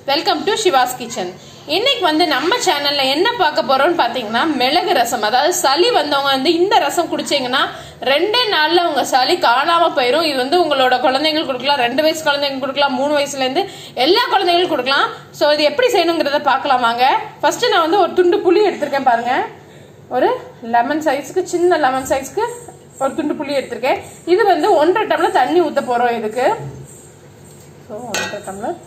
welcome to Siva's kitchen இன்னைக்கு வந்து நம்ம சேனல்ல என்ன பார்க்க போறோம்னு பாத்தீங்கன்னா மிளகு ரசம் அதாவது சளி வந்தவங்க வந்து இந்த ரசம் குடிச்சீங்கன்னா ரெண்டே நாள்ல உங்க சளி காணாம போயிடும் இது வந்து உங்களோட குழந்தைங்களுக்கு கொடுக்கலாம் ரெண்டு வயசு குழந்தைங்களுக்கு கொடுக்கலாம் மூணு வயசுல இருந்து எல்லா குழந்தைங்களுக்கும் கொடுக்கலாம் ஸோ இது எப்படி செய்யணுங்கிறத பார்க்கலாம் வாங்க ஃபர்ஸ்ட் நான் வந்து ஒரு துண்டு புளி எடுத்திருக்கேன் பாருங்க ஒரு லெமன் சைஸ்க்கு சின்ன லெமன் சைஸ்க்கு ஒரு துண்டு புளி எடுத்திருக்கேன் இது வந்து ஒன்றரை டம்ளர் தண்ணி ஊற்ற போறோம் இதுக்கு ஸோ ஒன்றரை டம்ளர்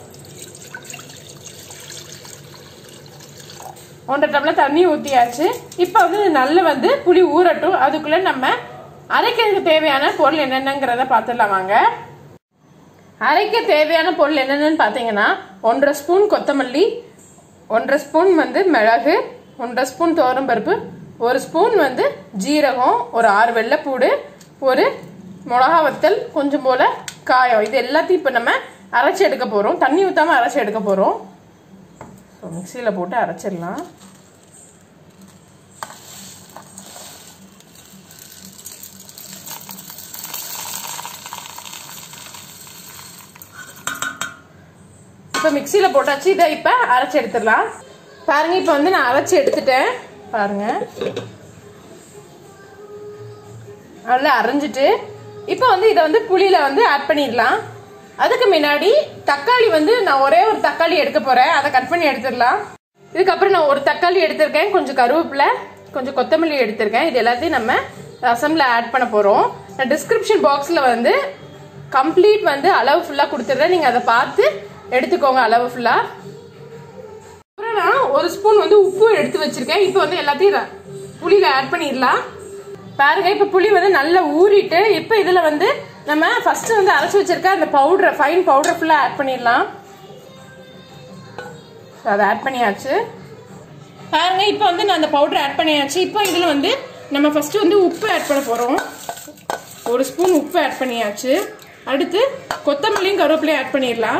ஒன்றரை டம்ளர் தண்ணி ஊற்றியாச்சு இப்போ வந்து இது நல்லா வந்து புளி ஊறட்டும் அதுக்குள்ள நம்ம அரைக்கிறதுக்கு தேவையான பொருள் என்னென்னங்கிறத பார்த்துடலாம் வாங்க அரைக்க தேவையான பொருள் என்னென்னு பார்த்தீங்கன்னா ஒன்றரை ஸ்பூன் கொத்தமல்லி ஒன்றரை ஸ்பூன் வந்து மிளகு ஒன்றரை ஸ்பூன் பருப்பு ஒரு ஸ்பூன் வந்து ஜீரகம் ஒரு ஆறு வெள்ளைப்பூடு ஒரு மிளகா வத்தல் கொஞ்சம் போல காயம் இது எல்லாத்தையும் இப்போ நம்ம அரைச்சி எடுக்க போகிறோம் தண்ணி ஊற்றாம அரைச்சி எடுக்க போகிறோம் ஸோ மிக்சியில் போட்டு அரைச்சிடலாம் இப்போ மிக்சியில் போட்டாச்சு இதை இப்போ அரைச்சி எடுத்துடலாம் பாருங்க இப்போ வந்து நான் அரைச்சி எடுத்துட்டேன் பாருங்க நல்லா அரைஞ்சிட்டு இப்போ வந்து இதை வந்து புளியில வந்து ஆட் பண்ணிடலாம் அதுக்கு முன்னாடி தக்காளி வந்து நான் ஒரே ஒரு தக்காளி எடுக்க போறேன் அதை கட் பண்ணி எடுத்துடலாம் இதுக்கப்புறம் நான் ஒரு தக்காளி எடுத்திருக்கேன் கொஞ்சம் கருவேப்பிலை கொஞ்சம் கொத்தமல்லி எடுத்திருக்கேன் இது எல்லாத்தையும் நம்ம ரசம்ல ஆட் பண்ண போறோம் நான் டிஸ்கிரிப்ஷன் பாக்ஸ்ல வந்து கம்ப்ளீட் வந்து அளவு ஃபுல்லா கொடுத்துட்றேன் நீங்க அதை பார்த்து எடுத்துக்கோங்க அளவு ஃபுல்லா அப்புறம் நான் ஒரு ஸ்பூன் வந்து உப்பு எடுத்து வச்சிருக்கேன் இப்போ வந்து எல்லாத்தையும் புளியில ஆட் பண்ணிடலாம் பாருங்க இப்போ புளி வந்து நல்லா ஊறிட்டு இப்போ இதுல வந்து நம்ம ஃபர்ஸ்ட் வந்து அரைச்சி வச்சிருக்க அந்த பவுடர் ஃபைன் பவுடர் ஃபுல்லா ஆட் பண்ணிடலாம் அதை ஆட் பண்ணியாச்சு பாருங்க இப்போ வந்து நான் அந்த பவுடர் ஆட் பண்ணியாச்சு இப்போ இதுல வந்து நம்ம ஃபர்ஸ்ட் வந்து உப்பு ஆட் பண்ண போறோம் ஒரு ஸ்பூன் உப்பு ஆட் பண்ணியாச்சு அடுத்து கொத்தமல்லியும் கருவேப்பிலையும் ஆட் பண்ணிடலாம்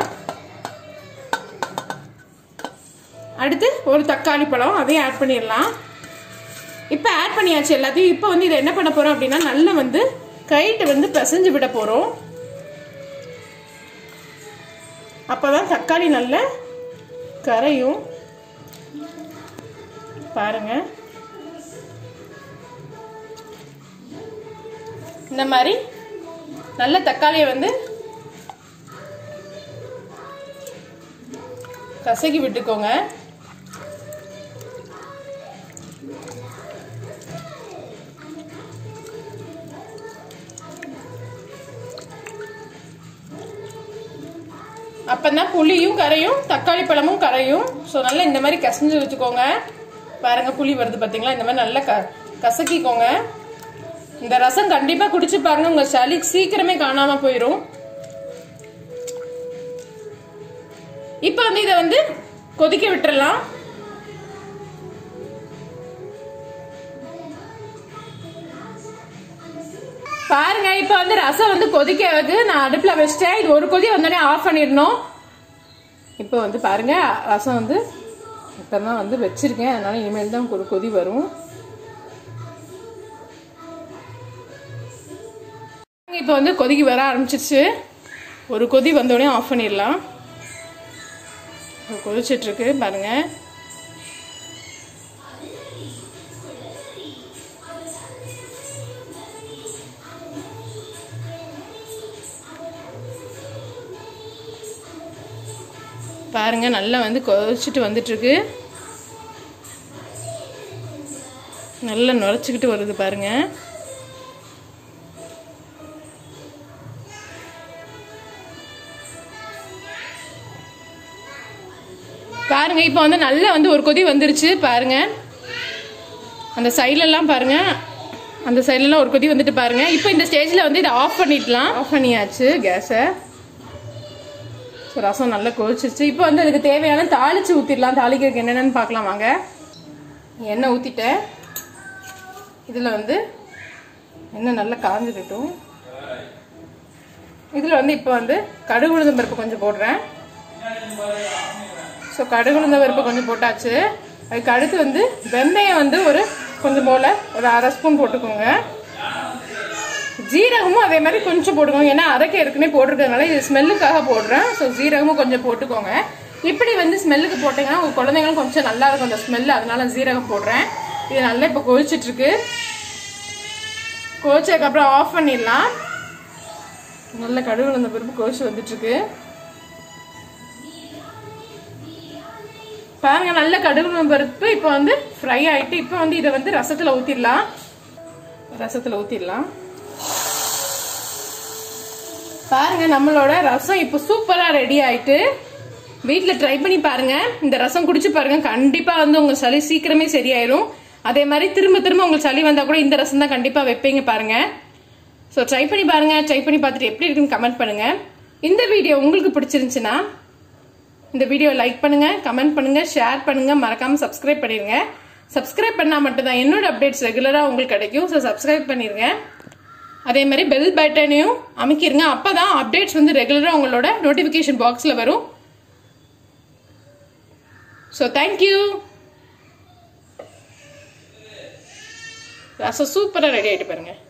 அடுத்து ஒரு தக்காளி பழம் அதையும் ஆட் பண்ணிடலாம் இப்போ ஆட் பண்ணியாச்சு எல்லாத்தையும் இப்போ வந்து இதை என்ன பண்ண போறோம் அப்படின்னா நல்லா வந்து கைட்டு வந்து பிசைஞ்சு விட போறோம் அப்பதான் தக்காளி நல்லா கரையும் பாருங்க இந்த மாதிரி நல்ல தக்காளியை வந்து கசக்கி விட்டுக்கோங்க அப்பதான் புளியும் கரையும் தக்காளி பழமும் கரையும் ஸோ நல்லா இந்த மாதிரி கசஞ்சு வச்சுக்கோங்க பாருங்க புளி வருது பாத்தீங்களா இந்த மாதிரி நல்லா க கசக்கிக்கோங்க இந்த ரசம் கண்டிப்பா குடிச்சு பாருங்க உங்க சளி சீக்கிரமே காணாம போயிடும் இப்ப வந்து இதை வந்து கொதிக்க விட்டுறலாம் பாருங்க இப்ப வந்து ரசம் வந்து கொதிக்க வந்து நான் அடுப்புல வச்சிட்டேன் இது ஒரு கொதி வந்தோடனே ஆஃப் பண்ணிடணும் இப்போ வந்து பாருங்க ரசம் வந்து இப்பதான் வந்து வச்சிருக்கேன் அதனால இனிமேல் தான் ஒரு கொதி வரும் இப்போ வந்து கொதிக்கு வர ஆரம்பிச்சிருச்சு ஒரு கொதி வந்தோடனே ஆஃப் பண்ணிடலாம் கொதிச்சிட்டு இருக்கு பாருங்க பாருங்க நல்லா வந்து கொதிச்சுட்டு வந்துட்டு இருக்கு நல்லா நுரைச்சிக்கிட்டு வருது பாருங்க பாருங்க இப்போ வந்து நல்லா வந்து ஒரு கொதி வந்துருச்சு பாருங்க அந்த சைட்லலாம் பாருங்க அந்த சைட்லலாம் ஒரு கொதி வந்துட்டு பாருங்க இப்போ இந்த ஸ்டேஜில் வந்து இதை ஆஃப் பண்ணிடலாம் ஆஃப் பண்ணியாச்சு கேஸை ஸோ ரசம் நல்லா கொதிச்சிருச்சு இப்போ வந்து அதுக்கு தேவையான தாளிச்சு ஊற்றிடலாம் தாளிக்கிறதுக்கு என்னென்னு பார்க்கலாம் வாங்க எண்ணெய் ஊற்றிட்டேன் இதில் வந்து எண்ணெய் நல்லா காஞ்சிடட்டும் இதில் வந்து இப்போ வந்து கடுகு உளுந்தம் பருப்பு கொஞ்சம் போடுறேன் ஸோ கடுகு உளுந்த பருப்பு கொஞ்சம் போட்டாச்சு அதுக்கு அடுத்து வந்து வெந்தயம் வந்து ஒரு கொஞ்சம் போல் ஒரு அரை ஸ்பூன் போட்டுக்கோங்க ஜீரகமும் அதே மாதிரி கொஞ்சம் போட்டுக்கோங்க ஏன்னா அரைக்க ஏற்கனவே போட்டிருக்கறதுனால இது ஸ்மெல்லுக்காக போடுறேன் ஸோ ஜீரகமும் கொஞ்சம் போட்டுக்கோங்க இப்படி வந்து ஸ்மெல்லுக்கு போட்டீங்கன்னா உங்க குழந்தைங்களும் கொஞ்சம் நல்லா இருக்கும் அந்த ஸ்மெல் அதனால சீரகம் போடுறேன் இது நல்லா இப்போ கொதிச்சிட்டு இருக்கு கொதிச்சதுக்கு அப்புறம் ஆஃப் பண்ணிடலாம் நல்ல கடுகு அந்த பருப்பு கொதிச்சு வந்துட்டு இருக்கு பாருங்க நல்ல கடுகு பருப்பு இப்போ வந்து ஃப்ரை ஆயிட்டு இப்போ வந்து இதை வந்து ரசத்துல ஊத்திடலாம் ரசத்துல ஊத்திடலாம் பாருங்க நம்மளோட ரசம் இப்போ சூப்பரா ரெடி ஆயிட்டு வீட்ல ட்ரை பண்ணி பாருங்க இந்த ரசம் குடிச்சு பாருங்க கண்டிப்பா வந்து உங்க சளி சீக்கிரமே சரியாயிரும் அதே மாதிரி திரும்ப திரும்ப உங்களுக்கு சளி வந்தா கூட இந்த ரசம் தான் கண்டிப்பா வைப்பீங்க பாருங்க ஸோ ட்ரை பண்ணி பாருங்க ட்ரை பண்ணி பார்த்துட்டு எப்படி இருக்குன்னு கமெண்ட் பண்ணுங்க இந்த வீடியோ உங்களுக்கு பிடிச்சிருந்துச்சுன்னா இந்த வீடியோ லைக் பண்ணுங்க கமெண்ட் பண்ணுங்க ஷேர் பண்ணுங்க மறக்காம சப்ஸ்கிரைப் பண்ணிருங்க சப்ஸ்கிரைப் பண்ணா மட்டும்தான் என்னோட அப்டேட்ஸ் ரெகுலரா உங்களுக்கு கிடைக்கும் ஸோ சப்ஸ்கிரைப் பண்ணிருங்க அதே மாதிரி பெல் பட்டனையும் அமைக்கிருங்க அப்பதான் அப்டேட்ஸ் வந்து ரெகுலரா உங்களோட நோட்டிபிகேஷன் பாக்ஸ்ல வரும் ஸோ தேங்க்யூ ரசம் சூப்பராக ரெடி ஆகிட்டு பாருங்க